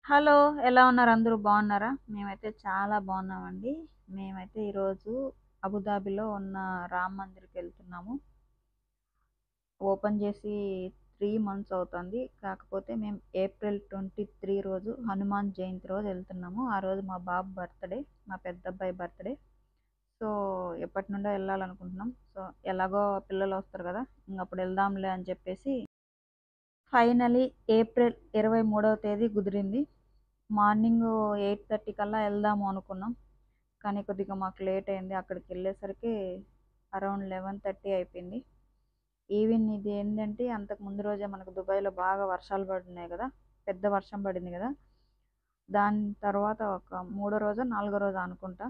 Hello ఎలా ఉన్నారు అందరూ బాగున్నారా మేమైతే చాలా బాగున్నామండి మేమైతే ఈరోజు అబుదాబిలో ఉన్న రామ్ మందిర్కి వెళ్తున్నాము ఓపెన్ చేసి త్రీ మంత్స్ అవుతుంది కాకపోతే మేము ఏప్రిల్ ట్వంటీ త్రీ రోజు హనుమాన్ జయంతి రోజు వెళ్తున్నాము ఆ రోజు మా బాబు బర్త్డే మా పెద్ద అబ్బాయి బర్త్డే సో ఎప్పటి నుండో వెళ్ళాలనుకుంటున్నాం సో ఎలాగో పిల్లలు వస్తారు కదా ఇంకప్పుడు వెళ్దాంలే అని చెప్పేసి ఫైనలీ ఏప్రిల్ ఇరవై మూడవ తేదీ కుదిరింది మార్నింగ్ ఎయిట్ థర్టీ కల్లా వెళ్దాము అనుకున్నాం కానీ కొద్దిగా మాకు లేట్ అయింది అక్కడికి వెళ్ళేసరికి అరౌండ్ లెవెన్ థర్టీ అయిపోయింది ఈవెన్ ఇది ఏంటంటే అంతకు ముందు రోజే మనకు దుబాయ్లో బాగా వర్షాలు పడినాయి కదా పెద్ద వర్షం పడింది కదా దాని తర్వాత ఒక మూడో రోజు నాలుగో రోజు అనుకుంటా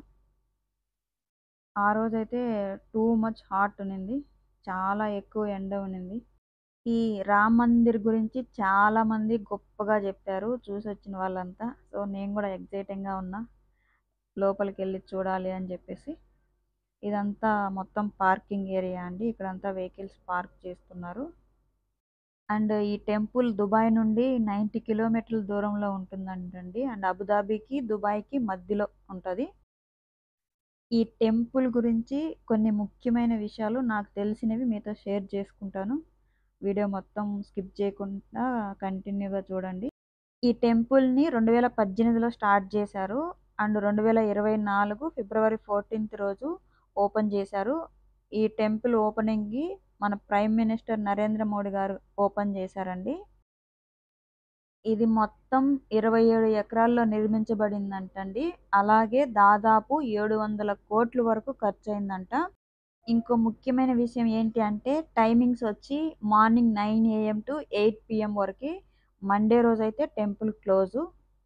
ఆ రోజైతే టూ మచ్ హాట్ ఉన్నింది చాలా ఎక్కువ ఎండ ఉన్నింది ఈ రామ్ మందిర్ గురించి చాలా మంది గొప్పగా చెప్పారు చూసి వచ్చిన వాళ్ళంతా సో నేను కూడా ఎగ్జైటింగ్గా ఉన్నా లోపలికి వెళ్ళి చూడాలి అని చెప్పేసి ఇదంతా మొత్తం పార్కింగ్ ఏరియా అండి ఇక్కడంతా వెహికల్స్ పార్క్ చేస్తున్నారు అండ్ ఈ టెంపుల్ దుబాయ్ నుండి నైంటీ కిలోమీటర్ల దూరంలో ఉంటుందంటండి అండ్ అబుదాబికి దుబాయ్కి మధ్యలో ఉంటుంది ఈ టెంపుల్ గురించి కొన్ని ముఖ్యమైన విషయాలు నాకు తెలిసినవి మీతో షేర్ చేసుకుంటాను వీడియో మొత్తం స్కిప్ చేయకుండా కంటిన్యూగా చూడండి ఈ టెంపుల్ని రెండు వేల పద్దెనిమిదిలో స్టార్ట్ చేశారు అండ్ రెండు వేల ఇరవై నాలుగు ఫిబ్రవరి ఫోర్టీన్త్ రోజు ఓపెన్ చేశారు ఈ టెంపుల్ ఓపెనింగ్కి మన ప్రైమ్ మినిస్టర్ నరేంద్ర మోడీ గారు ఓపెన్ చేశారండి ఇది మొత్తం ఇరవై ఏడు ఎకరాల్లో నిర్మించబడిందంటండి అలాగే దాదాపు ఏడు వందల కోట్ల వరకు ఖర్చు అయిందంట ఇంకో ముఖ్యమైన విషయం ఏంటి అంటే టైమింగ్స్ వచ్చి morning nine AM to eight PM వరకు మండే రోజు అయితే టెంపుల్ క్లోజు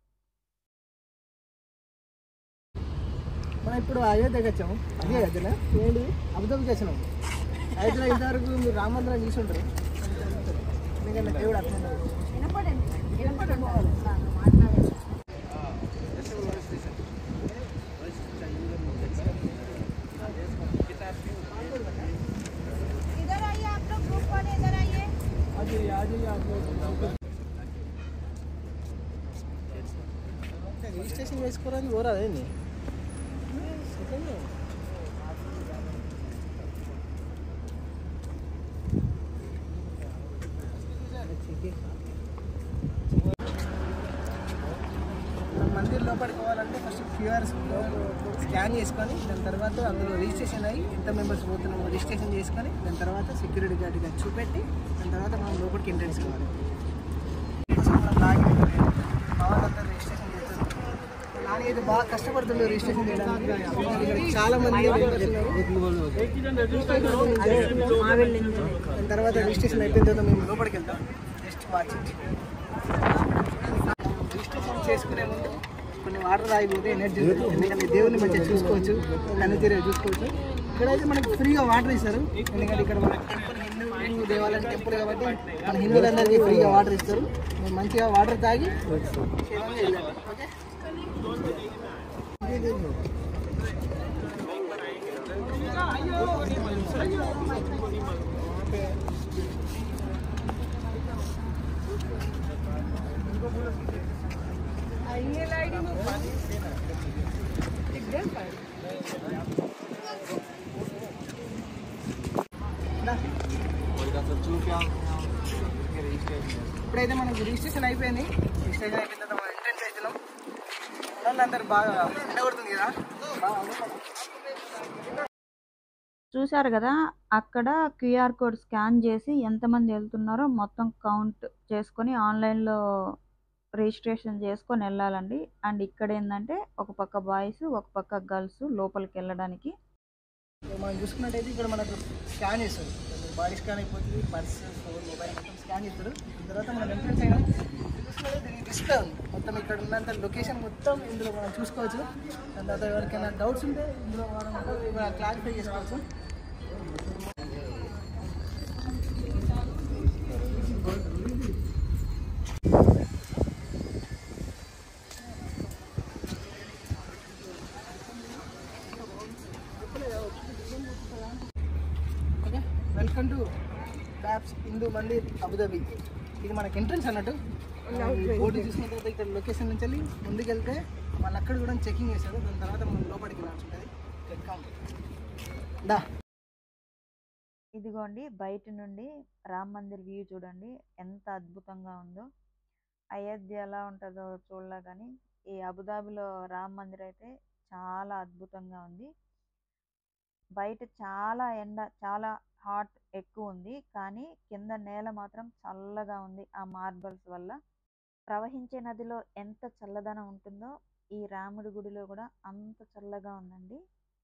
మనం ఇప్పుడు అయోధ్యకి వచ్చాము అదే అయోధ్యనా ఏంటి అబుదాబికి వచ్చినాము అయోధ్యలో ఇంతవరకు మీరు రామ మందిరం చూసి ఉంటారు ఎందుకంటే దేవుడు అట్లా ఉండదు. इधर आइए आप लोग ग्रुप वाले इधर आइए అది అది రిజిస్ట్రేషన్ చేసుకోవడానికి పోరాదు ఏంది మనం మందిర్ లోపలికి పోవాలంటే ఫస్ట్ క్యూఆర్ స్కాన్ చేసుకొని దాని తర్వాత అందులో రిజిస్ట్రేషన్ అయ్యి ఎంత మెంబర్స్ పోతున్నామో రిజిస్ట్రేషన్ చేసుకొని దాని తర్వాత సెక్యూరిటీ గార్డ్గా చూపెట్టి దాని తర్వాత మనం లోపలికి ఎంట్రెన్స్ కావాలి కోసం మనం లాగిన్ అవ్వాలి. మా వాళ్ళందరూ రిజిస్ట్రేషన్ చేస్తారు నాని అయితే బాగా కష్టపడుతుండే రిజిస్ట్రేషన్ చేయడానికి ఇక్కడ చాలా మంది దాని తర్వాత రిజిస్ట్రేషన్ అయిపోయిన తర్వాత మేము లోపలికి వెళ్తాం జస్ట్ వాచ్ రిజిస్ట్రేషన్ చేసుకునే ముందు కొన్ని వాటర్ తాగిపోతే ఎనర్జీ ఉంటుంది. ఎందుకంటే దేవుని మంచిగా చూసుకోవచ్చు కన్ను తీరే చూసుకోవచ్చు ఇక్కడైతే మనకి ఫ్రీగా వాటర్ ఇస్తారు ఎందుకంటే ఇక్కడ మన టెంపుల్ హిందూ హిందూ దేవాలయం టెంపుల్ కాబట్టి మన హిందువులందరికీ ఫ్రీగా వాటర్ ఇస్తారు మీరు మంచిగా వాటర్ తాగి క్షేమంగా వెళ్ళండి ఓకే ఇప్పుడైతే మనకి రిజిస్ట్రేషన్ అయిపోయింది రిజిస్ట్రేషన్ అయిపోయిన తర్వాత మనం ఎంట్రెన్స్ అవుతున్నాం వాళ్ళందరూ బాగా ఎండగొడుతుంది కదా బాగా అవ్వకుండా. చూశారు కదా అక్కడ క్యూఆర్ కోడ్ స్కాన్ చేసి ఎంతమంది వెళ్తున్నారో మొత్తం కౌంట్ చేసుకొని ఆన్లైన్లో రిజిస్ట్రేషన్ చేసుకొని వెళ్ళాలండి అండ్ ఇక్కడ ఏంటంటే ఒక పక్క బాయ్స్ ఒక పక్క గర్ల్స్ లోపలికి వెళ్ళడానికి ఇప్పుడు మనం చూసుకున్నట్టయితే ఇక్కడ మనకు స్కాన్ చేస్తారు బాడీ స్కాన్ అయిపోతుంది పర్స్ ఫోన్ మొబైల్ మొత్తం స్కాన్ చేస్తారు దాని తర్వాత మనం ఎంట్రెన్స్ అయినా చూసుకున్నట్లయితే దీనికి డిస్ప్లే ఉంది మొత్తం ఇక్కడ ఉన్నంత లొకేషన్ మొత్తం ఇందులో మనం చూసుకోవచ్చు దాని తర్వాత ఎవరికైనా డౌట్స్ ఉంటే ఇందులో మనం క్లారిఫై చేసుకోవచ్చు okay welcome to BAPS Hindu Mandir Abu Dhabi ఇది మనకి ఎంట్రన్స్ అన్నట్టు బోర్డు చూసిన తర్వాత ఇక్కడ లొకేషన్ నుంచి వెళ్ళి ముందుకు వెళ్తే వాళ్ళు అక్కడ కూడా చెకింగ్ చేస్తారు దాని తర్వాత మనం లోపలికి వెళ్ళాల్సి ఉంటుంది ఎక్కాం దా ఇదిగోండి బయట నుండి రామ్ మందిర్ వ్యూ చూడండి ఎంత అద్భుతంగా ఉందో అయోధ్య ఎలా ఉంటుందో చూడలే కానీ ఈ అబుదాబిలో రామ్ మందిర్ అయితే చాలా అద్భుతంగా ఉంది బయట చాలా ఎండ చాలా హాట్ ఎక్కువ ఉంది కానీ కింద నేల మాత్రం చల్లగా ఉంది ఆ మార్బల్స్ వల్ల ప్రవహించే నదిలో ఎంత చల్లదనం ఉంటుందో ఈ రాముడి గుడిలో కూడా అంత చల్లగా ఉందండి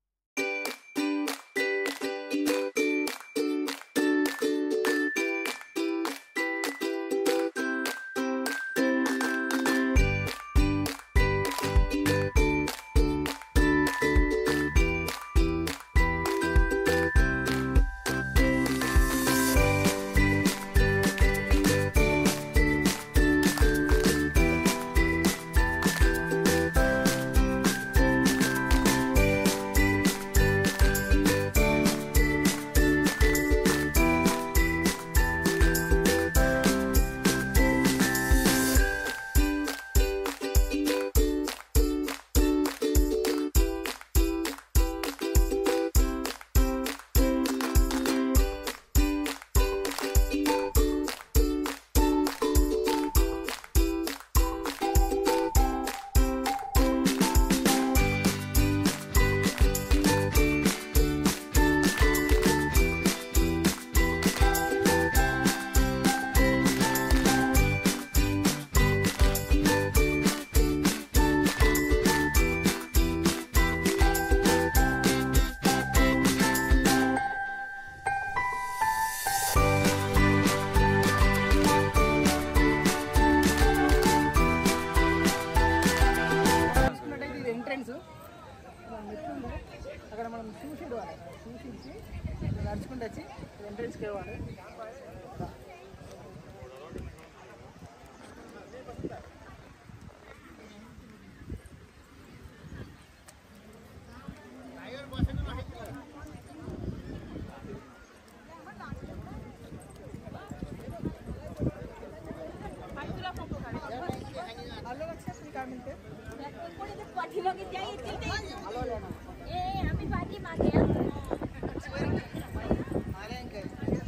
చూసుకున్నట్టయితే ఇది ఎంట్రన్స్ అక్కడ మనం చూసి ఇవ్వాలి చూసి ఇచ్చి ఇలా నడుచుకుంటూ వచ్చి ఎంట్రన్స్కి ఇవ్వాలి ए आम्ही भाजी मागे అదే ఇంకా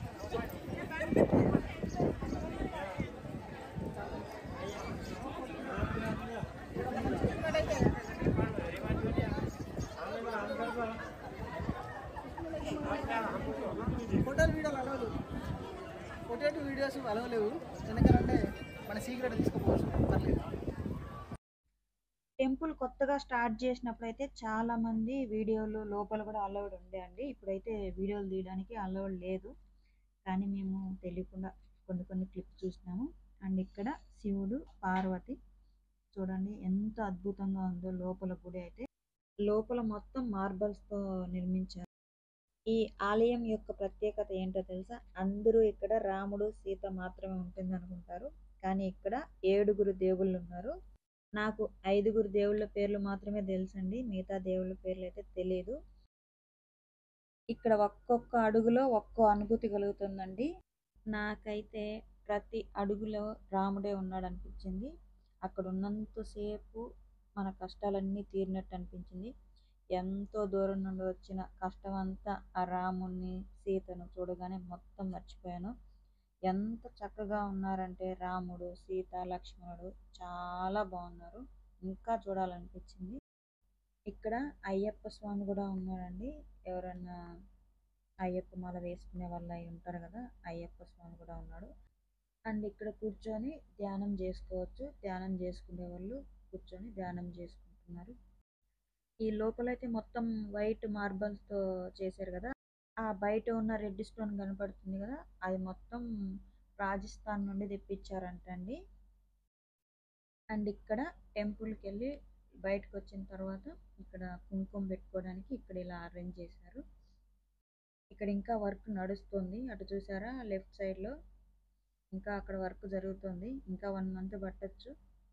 ఫోటోలు వీడియోలు అలవదు ఫోటో వీడియోస్ అలవలేవు ఎందుకంటే మన సీక్రెట్ తీసుకోపోవచ్చు పర్లేదు టెంపుల్ కొత్తగా స్టార్ట్ చేసినప్పుడు అయితే చాలా మంది వీడియోలు లోపల కూడా అలౌడ్ ఉండే అండి ఇప్పుడైతే వీడియోలు తీయడానికి అలౌడ్ లేదు కానీ మేము తెలియకుండా కొన్ని కొన్ని క్లిప్స్ చూసినాము అండ్ ఇక్కడ శివుడు పార్వతి చూడండి ఎంత అద్భుతంగా ఉందో లోపల గుడి అయితే లోపల మొత్తం మార్బల్స్ తో నిర్మించారు ఈ ఆలయం యొక్క ప్రత్యేకత ఏంటో తెలుసా అందరూ ఇక్కడ రాముడు సీత మాత్రమే ఉంటుంది అనుకుంటారు కానీ ఇక్కడ ఏడుగురు దేవుళ్ళు ఉన్నారు నాకు ఐదుగురు దేవుళ్ళ పేర్లు మాత్రమే తెలుసండి మిగతా దేవుళ్ళ పేర్లు అయితే తెలియదు ఇక్కడ ఒక్కొక్క అడుగులో ఒక్కో అనుభూతి కలుగుతుందండి నాకైతే ప్రతి అడుగులో రాముడే ఉన్నాడు అనిపించింది అక్కడ ఉన్నంతసేపు మన కష్టాలన్నీ తీరినట్టు అనిపించింది ఎంతో దూరం నుండి వచ్చిన కష్టం అంతా ఆ రాముణ్ణి సీతను చూడగానే మొత్తం మర్చిపోయాను ఎంత చక్కగా ఉన్నారంటే రాముడు సీత లక్ష్మణుడు చాలా బాగున్నారు ఇంకా చూడాలనిపించింది ఇక్కడ అయ్యప్ప స్వామి కూడా ఉన్నాడండి ఎవరన్నా అయ్యప్ప మాల వేసుకునే వాళ్ళు అయి ఉంటారు కదా అయ్యప్ప స్వామి కూడా ఉన్నాడు అండ్ ఇక్కడ కూర్చొని ధ్యానం చేసుకోవచ్చు ధ్యానం చేసుకునే వాళ్ళు కూర్చొని ధ్యానం చేసుకుంటున్నారు ఈ లోపలైతే మొత్తం వైట్ మార్బల్స్ తో చేశారు కదా ఆ బయట ఉన్న రెడ్ స్టోన్ కనపడుతుంది కదా అది మొత్తం రాజస్థాన్ నుండి తెప్పించారంట అండి అండ్ ఇక్కడ టెంపుల్కి వెళ్ళి బయటకు వచ్చిన తర్వాత ఇక్కడ కుంకుమ పెట్టుకోవడానికి ఇక్కడ ఇలా అరేంజ్ చేశారు ఇక్కడ ఇంకా వర్క్ నడుస్తుంది అటు చూసారా లెఫ్ట్ సైడ్లో ఇంకా అక్కడ వర్క్ జరుగుతుంది ఇంకా వన్ మంత్ పట్టొచ్చు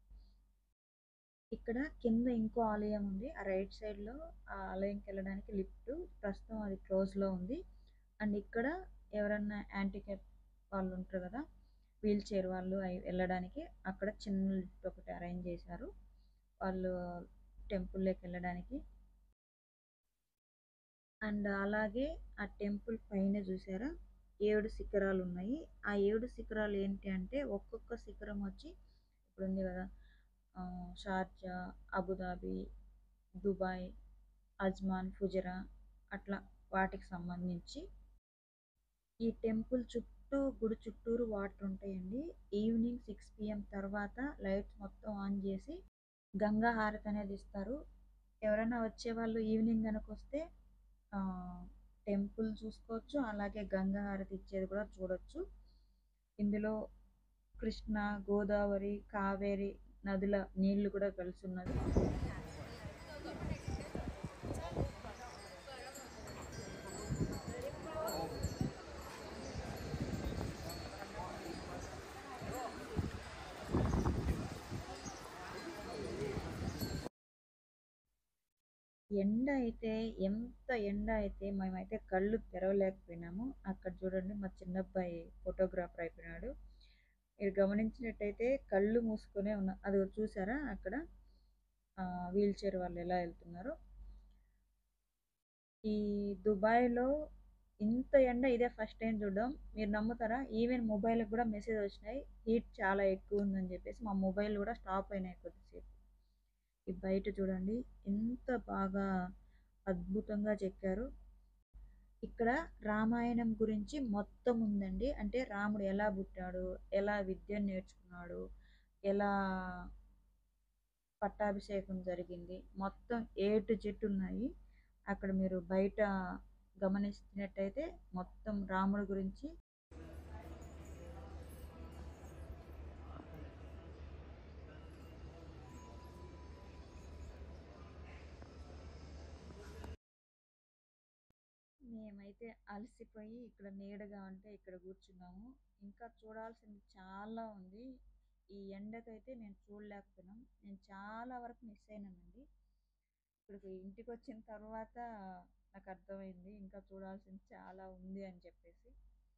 ఇక్కడ కింద ఇంకో ఆలయం ఉంది ఆ రైట్ సైడ్ లో ఆ ఆలయంకి వెళ్ళడానికి లిఫ్ట్ ప్రస్తుతం అది క్లోజ్ లో ఉంది అండ్ ఇక్కడ ఎవరన్నా యాంటికేట్ వాళ్ళు ఉంటారు కదా వీల్ చైర్ వాళ్ళు అయి- వెళ్ళడానికి అక్కడ చిన్న లిఫ్ట్ ఒకటి అరేంజ్ చేశారు వాళ్ళు టెంపుల్లోకి వెళ్ళడానికి అండ్ అలాగే ఆ టెంపుల్ పైన చూసారా ఏడు శిఖరాలు ఉన్నాయి ఆ ఏడు శిఖరాలు ఏంటి అంటే ఒక్కొక్క శిఖరం వచ్చి ఇప్పుడు ఉంది కదా ఆ, Sharjah Abu Dhabi Dubai Ajman Fujairah అట్లా వాటికి సంబంధించి ఈ టెంపుల్ చుట్టూ గుడి చుట్టూరు వాటర్ ఉంటాయండి ఈవినింగ్ సిక్స్ పిఎం తర్వాత లైట్స్ మొత్తం ఆన్ చేసి గంగా హారతి అనేది ఇస్తారు ఎవరైనా వచ్చే వాళ్ళు ఈవినింగ్ కనుక వస్తే టెంపుల్ చూసుకోవచ్చు అలాగే గంగా హారతి ఇచ్చేది కూడా చూడొచ్చు ఇందులో కృష్ణ గోదావరి కావేరి నదుల నీళ్లు కూడా కలిసి ఉన్నది ఎండ అయితే ఎంత ఎండ అయితే మేమైతే కళ్ళు తెరవలేకపోయినాము అక్కడ చూడండి మా చిన్నబ్బాయి ఫోటోగ్రాఫర్ అయిపోయినాడు మీరు గమనించినట్టయితే కళ్ళు మూసుకునే ఉన్నా అది చూసారా అక్కడ వీల్ చైర్ వాళ్ళు ఎలా వెళ్తున్నారో ఈ దుబాయ్లో ఇంత ఎండ ఇదే ఫస్ట్ టైం చూడడం మీరు నమ్ముతారా ఈవెన్ మొబైల్కి కూడా మెసేజ్ వచ్చినాయి హీట్ చాలా ఎక్కువ ఉందని చెప్పేసి మా మొబైల్ కూడా స్టాప్ అయినాయి కొద్దిసేపు ఈ బయట చూడండి ఎంత బాగా అద్భుతంగా చెక్కారు ఇక్కడ రామాయణం గురించి మొత్తం ఉందండి అంటే రాముడు ఎలా పుట్టాడు ఎలా విద్యను నేర్చుకున్నాడు ఎలా పట్టాభిషేకం జరిగింది మొత్తం ఏ టు జెడ్ ఉన్నాయి అక్కడ మీరు బయట గమనించినట్టయితే మొత్తం రాముడి గురించి మేమైతే అలసిపోయి ఇక్కడ నీడగా ఉంటే ఇక్కడ కూర్చున్నాము ఇంకా చూడాల్సింది చాలా ఉంది ఈ ఎండకైతే నేను చూడలేకపోయినాం నేను చాలా వరకు మిస్ అయినానండి ఇక్కడికి ఇంటికి వచ్చిన తర్వాత నాకు అర్థమైంది ఇంకా చూడాల్సింది చాలా ఉంది అని చెప్పేసి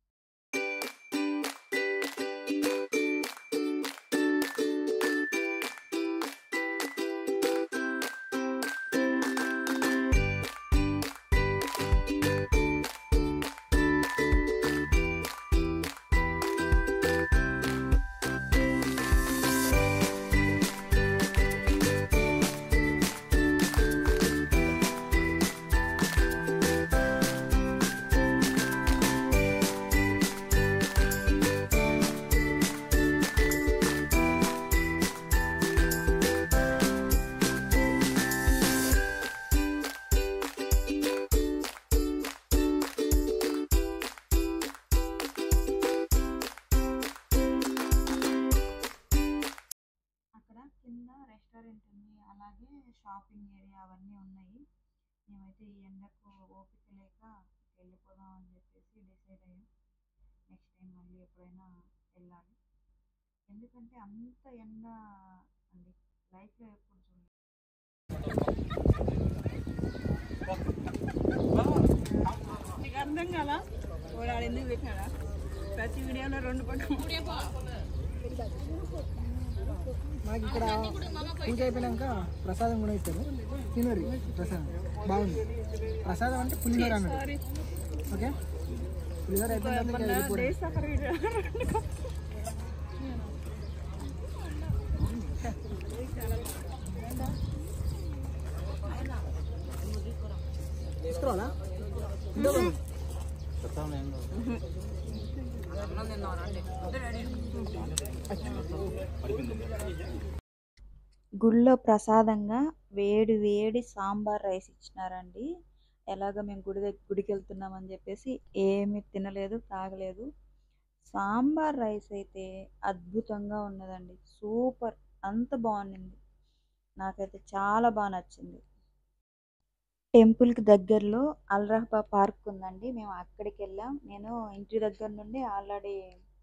అక్కడ కింద రెస్టారెంట్ ఉంది అలాగే షాపింగ్ ఏరియా అవన్నీ ఉన్నాయి మేమైతే ఈ ఎండకు ఓపిక లేక వెళ్ళిపోదాం అని చెప్పేసి డిసైడ్ అయ్యాం నెక్స్ట్ టైం మళ్ళీ ఎప్పుడైనా వెళ్ళాలి ఎందుకంటే అంత ఎండ అండి లైఫ్లో ఎప్పుడు చూడలేదు నీకు అర్థం కదా వాడు ఎందుకు పెట్టినాడా ప్రతి వీడియోలో రెండు పట్టు మాకు ఇక్కడ పూజ అయిపోయినాక ప్రసాదం కూడా ఇస్తారు తినరు ప్రసాదం బాగుంది ప్రసాదం అంటే పులిహోర అన్నది ఓకే పులిహోర అయిపోయిన తర్వాత ఇంకా వెళ్ళిపోవడం. సఫర్ వీడియో తీసుకురావాలా గుళ్ళో ప్రసాదంగా వేడి వేడి సాంబార్ రైస్ ఇచ్చినారండి ఎలాగ మేము గుడి దగ్గర గుడికి వెళ్తున్నామని చెప్పేసి ఏమీ తినలేదు తాగలేదు సాంబార్ రైస్ అయితే అద్భుతంగా ఉన్నదండి సూపర్ అంత బాగుండింది నాకైతే చాలా బాగా నచ్చింది టెంపుల్కి దగ్గరలో అల్రహబా పార్క్ ఉందండి మేము అక్కడికి వెళ్ళాం నేను ఇంటి దగ్గర నుండి ఆల్రెడీ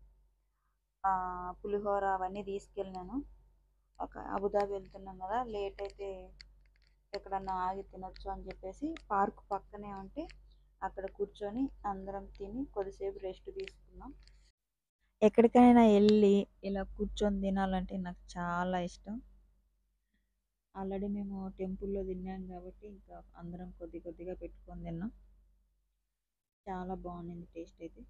పులిహోర అవన్నీ తీసుకెళ్ళినాను ఒక అబుదాబి వెళ్తున్నాం కదా లేట్ అయితే ఎక్కడన్నా ఆగి తినొచ్చు అని చెప్పేసి పార్క్ పక్కనే ఉంటే అక్కడ కూర్చొని అందరం తిని కొద్దిసేపు రెస్ట్ తీసుకున్నాం ఎక్కడికైనా వెళ్ళి ఇలా కూర్చొని తినాలంటే నాకు చాలా ఇష్టం ఆల్రెడీ మేము టెంపుల్లో తిన్నాం కాబట్టి ఇంకా అందరం కొద్ది కొద్దిగా పెట్టుకొని తిన్నాం చాలా బాగుంది టేస్ట్ అయితే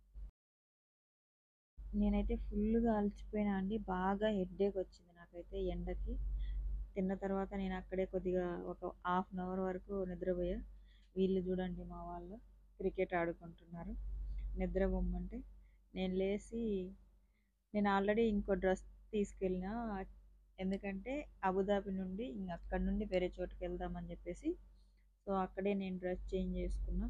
నేనైతే ఫుల్గా అలసిపోయినా అండి బాగా హెడ్ఏక్ వచ్చింది నాకైతే ఎండకి తిన్న తర్వాత నేను అక్కడే కొద్దిగా ఒక హాఫ్ అన్ అవర్ వరకు నిద్రపోయా వీళ్ళు చూడండి మా వాళ్ళు క్రికెట్ ఆడుకుంటున్నారు నిద్ర పొమ్మంటే నేను లేచి నేను ఆల్రెడీ ఇంకో డ్రెస్ తీసుకెళ్ళిన ఎందుకంటే అబుదాబి నుండి ఇంక అక్కడ నుండి వేరే చోటుకి వెళ్దామని చెప్పేసి సో అక్కడే నేను డ్రెస్ చేంజ్ చేసుకున్నా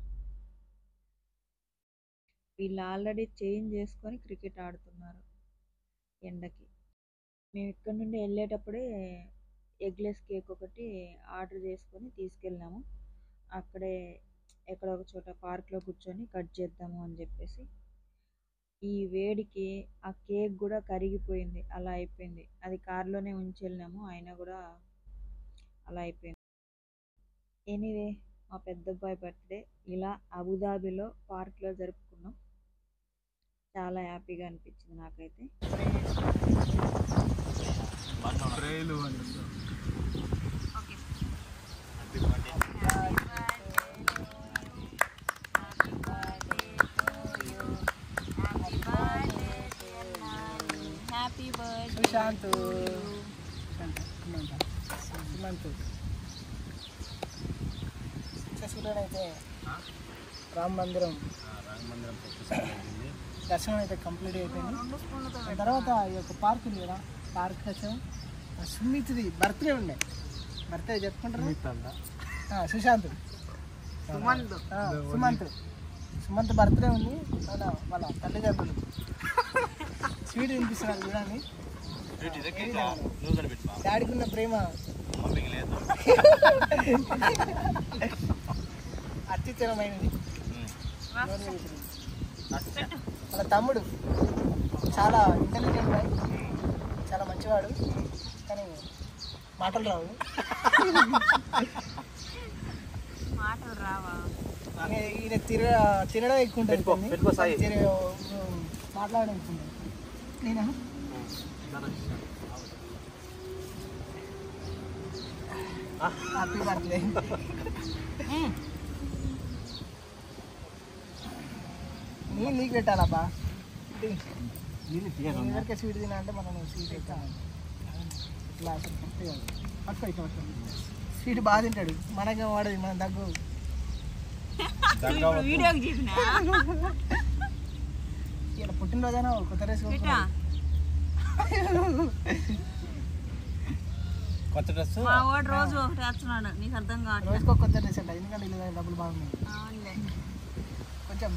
వీళ్ళు ఆల్రెడీ చేంజ్ చేసుకొని క్రికెట్ ఆడుతున్నారు ఎండకి మేము ఇక్కడ నుండి వెళ్ళేటప్పుడే ఎగ్లెస్ కేక్ ఒకటి ఆర్డర్ చేసుకొని తీసుకెళ్ళాము అక్కడే ఎక్కడ ఒక చోట పార్క్లో కూర్చొని కట్ చేద్దాము అని చెప్పేసి ఈ వేడికి ఆ కేక్ కూడా కరిగిపోయింది అలా అయిపోయింది అది కార్లోనే ఉంచి వెళ్ళినాము అయినా కూడా అలా అయిపోయింది ఎనీవే మా పెద్ద అబ్బాయి బర్త్డే ఇలా అబుదాబిలో పార్క్లో జరుపుకున్నాం చాలా హ్యాపీగా అనిపించింది నాకైతే happy birthday Sushant Sumanth Sumanth successful అయితే రామ్ మందిరం దర్శనం అయితే కంప్లీట్ అయిపోయింది ఆ తర్వాత ఈ యొక్క పార్క్ ఉంది కదా పార్క్ వచ్చాము ఆ సుమిత్ది బర్త్డే ఉండే బర్త్డే చెప్పుకుంటారు ఆ, సుశాంత్ సుమంత్ సుమంత్ సుమంత్ బర్త్డే ఉంది వాళ్ళ వాళ్ళ తల్లిదండ్రులు స్వీట్ తినిపిస్తున్నారు చూడండి డాడీకి ఉన్న ప్రేమ అత్యుత్తమైనది వాళ్ళ తమ్ముడు చాలా ఇంటెలిజెంట్ బాయ్ చాలా మంచివాడు కానీ మాటలు రావు మాటలు రావా ఈయన- ఈయన తిర తినడం ఎక్కువ ఉంటుంది కొన్ని. తిర- మాట్లాడడం ఎక్కువ ఉంటుంది నేనా హ్యాపీ బర్త్డే నేను నీకు పెట్టాలబ్బా ఎవరికే స్వీట్ తినా అంటే మనం స్వీట్ పెట్టాలి ఇట్లా అసలు కరెక్ట్గా పట్టుకో ఇట్లా పట్టుకో స్వీట్ బాగా తింటాడు మనగా వాడది మన దగ్గు వీడియోకి చెప్పిన ఇలా పుట్టినరోజైనా ఒక కొత్త డ్రెస్ పెట్టా కొత్త డ్రెస్ మా వాడు రోజు ఒకటి వేస్తున్నాడు నీకు అర్థం కావట్లేదు రోజుకో కొత్త డ్రెస్ అంట ఎందుకంటే ఇలా డబ్బులు బాగున్నాయి అవునులే కొంచెం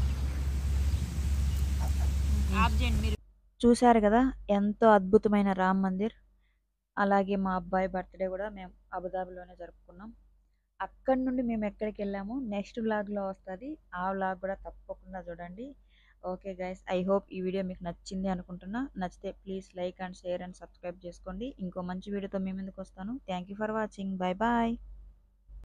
ఆఫ్ చేయండి మీరు చూశారు కదా ఎంతో అద్భుతమైన రామ్ మందిర్ అలాగే మా అబ్బాయి బర్త్డే కూడా మేము అబుదాబిలోనే జరుపుకున్నాం అక్కడి నుండి మేము ఎక్కడికి వెళ్ళాము నెక్స్ట్ వ్లాగ్లో వస్తుంది ఆ వ్లాగ్ కూడా తప్పకుండా చూడండి ఓకే గైస్ ఐ హోప్ ఈ వీడియో మీకు నచ్చింది అనుకుంటున్నా నచ్చితే please like and share and subscribe చేసుకోండి ఇంకో మంచి వీడియోతో మీ ముందుకు వస్తాను thank you for watching bye bye